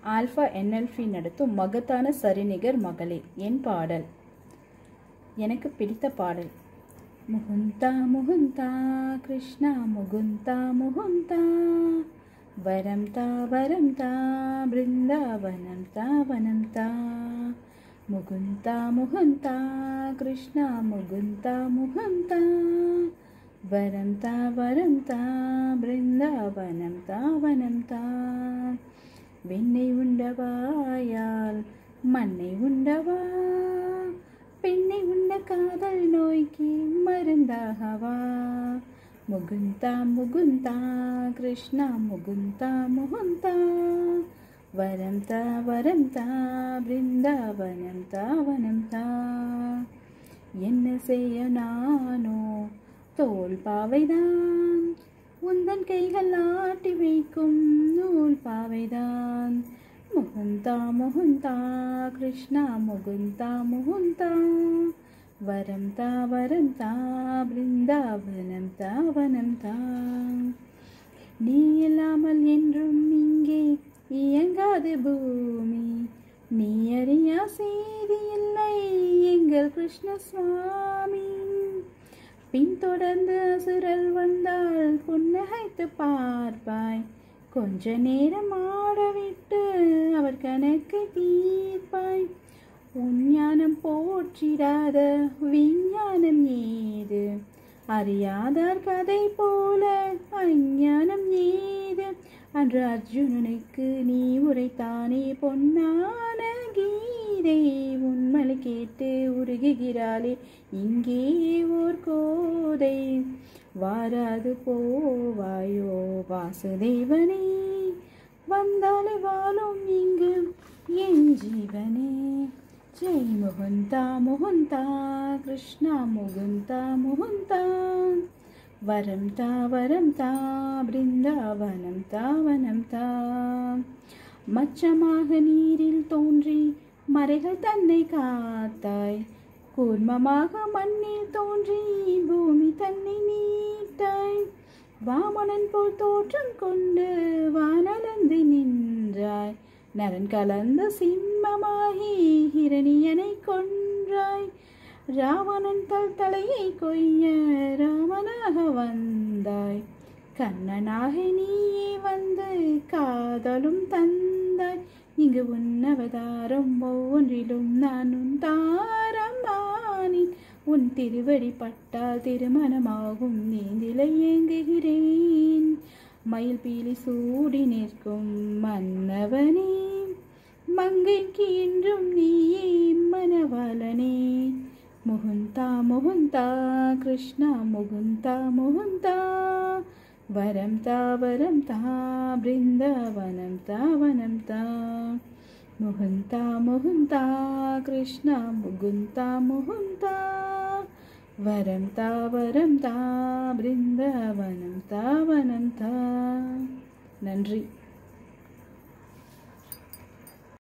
alpha என்எல்ஃபி நடத்தும் மகத்தான சரிநிகர் மகளிர் என் பாடல் எனக்கு பிடித்த பாடல் முகுந்தா முகுந்தா கிருஷ்ணா முகுந்தா முகுந்தா வரம் தா வரம் தா பிருந்தாவனம் தா வனம் தா முகுந்தா முகுந்தா கிருஷ்ணா முகுந்தா முகுந்தா வரம் தா வரம் தா பிருந்தாவனம் தா வனம் தா வெண்ணை உண்டவாயால் மண்ணை உண்டவா பெண்ணை உண்ட காதல் நோய்க்கு மருந்தாகவா முகுந்தா முகுந்தா கிருஷ்ணா முகுந்தா முகுந்தா வரம் தா வரம் தா பிருந்தாவனம் தா வனம் தா என்ன செய்ய நானோ தோல் பாவைதான் உந்தன் கைகள் ஆட்டி வைக்கும் நூல் பாவைதான் முகுந்தா முகுந்தா கிருஷ்ணா முகுந்தா முகுந்தா வரம் தா வரம் தா பிருந்தாவனம் தா வனம் தா நீ இல்லாமல் என்றும் இங்கே இயங்காது பூமி நீ அறியா செய்தி இல்லை எங்கள் கிருஷ்ண சுவாமி பின்தொடர்ந்து அசுரல் வந்தால் புன்னகைத்து பார்ப்பாய் கொஞ்ச நேரம் ஆடவிட்டு அவர் கணக்கை தீர்ப்பாய் உஞ்ஞானம் போற்றிடாத விஞ்ஞானம் ஏது அறியாதார் கதை போல அஞ்ஞானம் ஏது அன்று அர்ஜுனனுக்கு நீ உரைத்தானே பொன்னான கீதை உண்மலை கேட்டு உருகுகிறாளே இங்கே ஓர் கோதை வாராது போவாயோ வாசுதேவனே வந்தாலே வாழும் இங்கு என் ஜீவனே ஜெய் முகுந்தா முகுந்தா கிருஷ்ணா முகுந்தா முகுந்தா வரம் தா வரம் தா பிருந்தாவனம் தாவனம் தா மச்சமாக நீரில் தோன்றி மறைகள் தன்னை காத்தாய் கூர்மமாக மண்ணில் தோன்றி பூமி தன்னை நீட்டாய் வாமனன் போல் தோற்றம் கொண்டு வானலந்து நின்றாய் நரன் கலந்த சிம்மமாகி ஹிரணியனை கொன்றாய் ராவணன் தல் தலையை கொய்ய ராமனாக வந்தாய் கண்ணனாக நீயே வந்து காதலும் தந்தாய் இங்கு உன் அவதாரம் ஒவ்வொன்றிலும் நான் உன் தாரமானின் உன் திருவடி பட்டால் திருமணமாகும் நீந்திலை ஏங்குகிறேன் மயில் பீலி சூடி நிற்கும் மன்னவனே மங்கைக்கு என்றும் நீயே மனவாளனே முகுந்தா முகுந்தா கிருஷ்ணா முகுந்தா முகுந்தா வரம் தா வரம் தா பிருந்தாவனம் தா வனம் தா முகுந்தா முகுந்தா கிருஷ்ணா முகுந்தா முகுந்தா வரம் தா வரம் தா பிருந்தாவனம் தா வனம் தா நன்றி